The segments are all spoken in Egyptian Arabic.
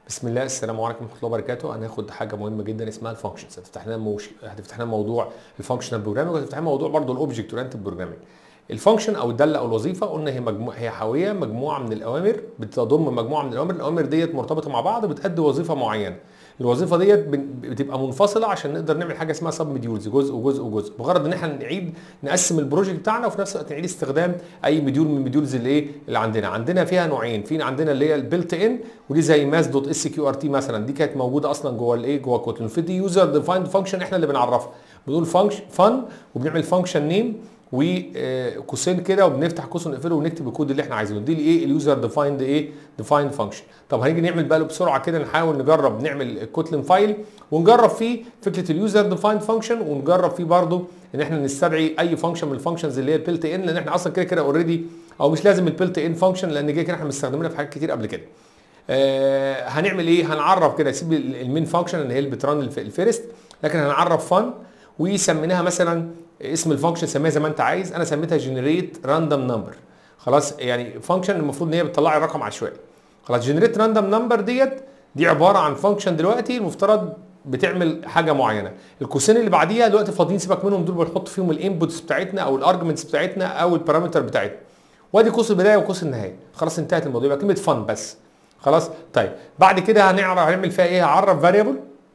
بسم الله السلام عليكم ورحمه الله وبركاته هناخد حاجه مهمه جدا اسمها الفانكشنز هتفتح لنا موش... هتفتح لنا موضوع الفانكشنال بروجرامينج وهتفتح لنا موضوع برضه الاوبجكت اورينتد بروجرامينج الفانكشن او الداله او الوظيفه قلنا هي مجموعه هي حاويه مجموعه من الاوامر بتضم مجموعه من الاوامر الاوامر ديت مرتبطه مع بعض بتأدي وظيفه معينه الوظيفه ديت بتبقى منفصله عشان نقدر نعمل حاجه اسمها سب مديولز جزء وجزء وجزء بغرض ان احنا نعيد نقسم البروجكت بتاعنا وفي نفس الوقت نعيد استخدام اي مديول من المديولز اللي ايه اللي عندنا عندنا فيها نوعين في عندنا اللي هي البيلت ان ودي زي ماس دوت اس كيو ار تي مثلا دي كانت موجوده اصلا جوه الايه جوه كوتلين في دي يوزر ديفايند فانكشن احنا اللي بنعرفها بنقول فانكشن فن وبنعمل فانكشن نيم وقوسين كده وبنفتح قوس ونقفله ونكتب الكود اللي احنا عايزينه دي الايه اليوزر ديفايند ايه ديفايند فانكشن طب هنيجي نعمل بقى بسرعه كده نحاول نجرب نعمل الكوتلين فايل ونجرب فيه فكره اليوزر ديفايند فانكشن ونجرب فيه برده ان احنا نستدعي اي فانكشن من الفانكشنز اللي هي البيلت ان لان احنا اصلا كده كده اوريدي او مش لازم البيلت ان فانكشن لان كده كده احنا مستخدمينها في حاجات كتير قبل كده آه هنعمل ايه هنعرف كده سيب المين فانكشن اللي هي اللي بترن الفيرست لكن هنعرف فان وسميناها مثلا اسم الفانكشن سميها زي ما انت عايز انا سميتها جنريت راندوم نمبر خلاص يعني فانكشن المفروض ان هي بتطلع لي رقم عشوائي خلاص جنريت راندوم نمبر ديت دي عباره عن فانكشن دلوقتي المفترض بتعمل حاجه معينه القوسين اللي بعديها دلوقتي فاضيين سيبك منهم دول بنحط فيهم الانبوتس بتاعتنا او الارجمنتس بتاعتنا او البارامتر بتاعتنا وادي قوس البدايه وقوس النهايه خلاص انتهت الموضوع يبقى كلمه فن بس خلاص طيب بعد كده هنعرف هنعمل فيها ايه هعرف فاريبل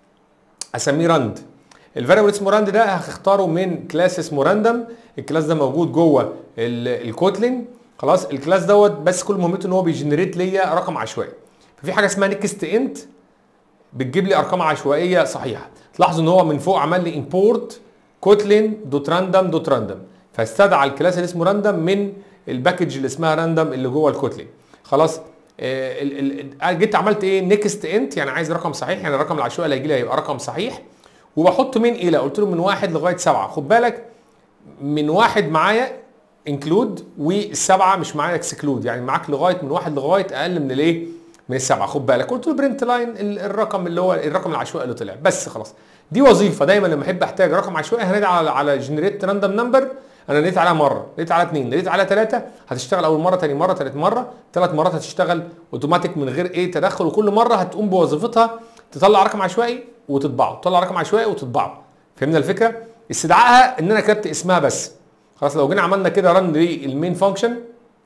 اسميه راند الفاريبل اسمه راند ده هختاره من كلاس اسمه راندم الكلاس ده موجود جوه الكوتلين خلاص الكلاس دوت بس كل مهمته ان هو بيجنريت ليا رقم عشوائي ففي حاجه اسمها نيكست انت بتجيب لي ارقام عشوائيه صحيحه تلاحظوا ان هو من فوق عمل لي امبورت كوتلين دوت راندم دوت راندم فاستدعى الكلاس اللي اسمه راندم من الباكج اللي اسمها راندم اللي جوه الكوتلين خلاص آه ال ال جيت عملت ايه نيكست انت يعني عايز رقم صحيح يعني الرقم العشوائي اللي هيجي لي هيبقى رقم صحيح وبحط من الى قلت له من واحد لغايه سبعه خد بالك من واحد معايا انكلود والسبعه مش معايا اكسكلود يعني معاك لغايه من واحد لغايه اقل من الايه؟ من السبعه خد بالك قلت له برنت لاين الرقم اللي هو الرقم العشوائي اللي طلع بس خلاص دي وظيفه دايما لما احب احتاج رقم عشوائي هندعي على على جنريت راندوم نمبر انا ناديت عليها مره ناديت على اثنين ناديت على ثلاثه هتشتغل اول مره ثاني مره ثالث مره ثلاث مرات هتشتغل اوتوماتيك من غير ايه تدخل وكل مره هتقوم بوظيفتها تطلع رقم عشوائي وتطبعه تطلع رقم عشوائي وتطبعه فهمنا الفكره استدعائها ان انا كتبت اسمها بس خلاص لو جينا عملنا كده رن للمين فانكشن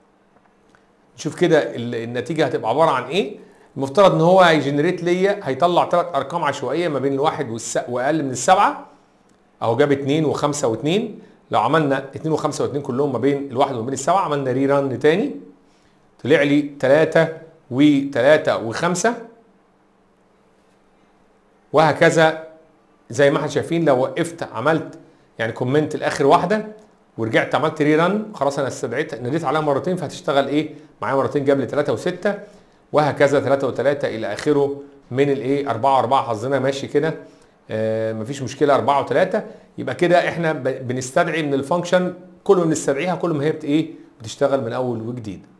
نشوف كده النتيجه هتبقى عباره عن ايه المفترض ان هو هيجنريت ليا هيطلع ثلاث ارقام عشوائيه ما بين الواحد والس... واقل من السبعه اهو جاب 2 و5 و2 لو عملنا 2 و5 و2 كلهم ما بين الواحد وما بين السبعه عملنا ري ران تاني طلع لي 3 و3 و5 وهكذا زي ما احنا شايفين لو وقفت عملت يعني كومنت لاخر واحده ورجعت عملت ري ران خلاص انا استدعيت ناديت عليها مرتين فهتشتغل ايه معايا مرتين جاب لي 3 و6 وهكذا 3 و3 الى اخره من الايه 4 و4 حظنا ماشي كده آه مفيش مشكله 4 و3 يبقى كده احنا بنستدعي من الفانكشن كل ما بنستدعيها كل ما هي بت ايه بتشتغل من اول وجديد